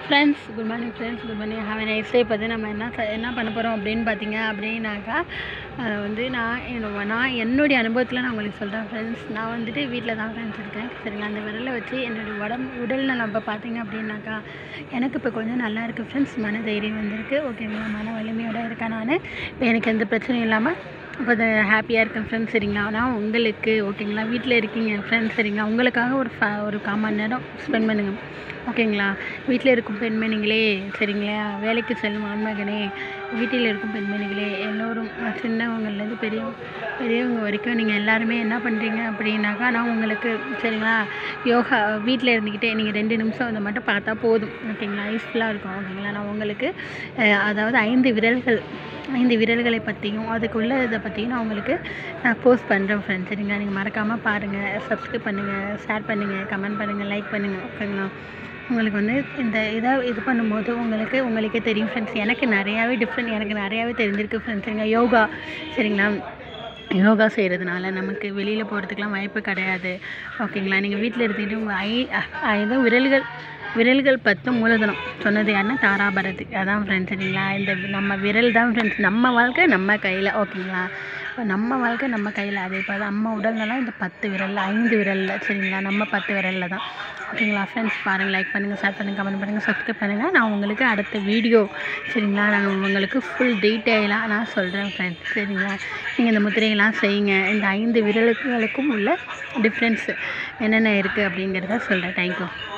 friends good morning friends good morning have nice day பார்த்து நம்ம என்ன ச- என்ன பண்ண போகிறோம் அப்படின்னு பார்த்தீங்க அப்படின்னாக்கா அஹ் வந்து நான் என்னோட நான் என்னுடைய அனுபவத்தில் நான் உங்களுக்கு சொல்கிறேன் ஃப்ரெண்ட்ஸ் நான் வந்துட்டு வீட்டில் தான் ஃப்ரெண்ட்ஸ் இருக்கேன் சரிங்களா அந்த விரலை வச்சு என்னுடைய உடம்பு உடல் நலம் இப்போ பார்த்தீங்க அப்படின்னாக்கா எனக்கு இப்போ கொஞ்சம் நல்லா இருக்குது ஃப்ரெண்ட்ஸ் மன தைரியம் வந்திருக்கு ஓகேங்களா மன வலிமையோடு இருக்கேன் நான் இப்போ எனக்கு எந்த பிரச்சனையும் இல்லாமல் இப்போ ஹாப்பியாக இருக்கேன் ஃப்ரெண்ட்ஸ் சரிங்களா நான் உங்களுக்கு ஓகேங்களா வீட்டில் இருக்கீங்க ஃப்ரெண்ட்ஸ் சரிங்களா உங்களுக்காக ஒரு ஃப ஒரு கால் மணி நேரம் ஸ்பெண்ட் பண்ணுங்க ஓகேங்களா வீட்டில் இருக்கும் பெண்மணிகளே சரிங்களா வேலைக்கு செல்லும் ஆண்மகனே வீட்டில் இருக்கும் பெண்மணிகளே எல்லோரும் சின்னவங்கள்லேருந்து பெரியவங்க பெரியவங்க வரைக்கும் நீங்கள் எல்லாருமே என்ன பண்ணுறீங்க அப்படின்னாக்கா நான் உங்களுக்கு சரிங்களா யோகா வீட்டில் இருந்துக்கிட்டே நீங்கள் ரெண்டு நிமிஷம் அதை மட்டும் பார்த்தா போதும் ஓகேங்களா யூஸ்ஃபுல்லாக இருக்கும் ஓகேங்களா நான் உங்களுக்கு அஹ், அதாவது ஐந்து விரல்கள் ஐந்து விரல்களை பற்றியும் அதுக்குள்ள இதை பற்றியும் நான் உங்களுக்கு நான் போஸ்ட் பண்ணுறேன் ஃப்ரெண்ட்ஸ் சரிங்களா நீங்கள் மறக்காமல் பாருங்கள் சப்ஸ்கிரைப் பண்ணுங்கள் ஷேர் பண்ணுங்கள் கமெண்ட் பண்ணுங்கள் லைக் பண்ணுங்கள் ஓகேங்களா உங்களுக்கு வந்து இந்த இதை இது பண்ணும்போது உங்களுக்கு உங்களுக்கே தெரியும் ஃப்ரெண்ட்ஸ் எனக்கு நிறையாவே டிஃப்ரெண்ட் எனக்கு நிறையாவே தெரிஞ்சிருக்கு ஃப்ரெண்ட்ஸ் சரிங்களா யோகா சரிங்களா யோகா செய்கிறதுனால நமக்கு வெளியில் போகிறதுக்கெலாம் வாய்ப்பு கிடையாது ஓகேங்களா நீங்கள் வீட்டில் இருந்துக்கிட்டு உங்கள் ஐ அ- இது விரல்கள் விரல்கள் பத்து மூலதனம் சொன்னது யாருன்னா தாராபரதி அதான் ஃப்ரெண்ட்ஸ் சரிங்களா இந்த நம்ம விரல் தான் ஃப்ரெண்ட்ஸ் நம்ம வாழ்க்கை நம்ம கையில் ஓகேங்களா இப்போ நம்ம வாழ்க்கை நம்ம கையில் அதே போல் நம்ம உடல்நலம் இந்த பத்து விரலில் ஐந்து விரலில் சரிங்களா நம்ம பத்து விரலில் தான் ஓகேங்களா ஃப்ரெண்ட்ஸ் பாருங்கள் லைக் பண்ணுங்கள் ஷேர் பண்ணுங்கள் கமெண்ட் பண்ணுங்கள் சப்ஸ்கிரைப் பண்ணுங்கள் நான் உங்களுக்கு அடுத்த வீடியோ சரிங்களா நான் உங்களுக்கு ஃபுல் டீட்டெயிலாக நான் சொல்கிறேன் ஃப்ரெண்ட்ஸ் சரிங்களா நீங்கள் இந்த முத்திரையெல்லாம் செய்யுங்க இந்த ஐந்து விரலுகளுக்கும் உள்ள டிஃப்ரென்ஸ் என்னென்ன இருக்குது அப்படிங்கிறத சொல்கிறேன் தேங்க்யூ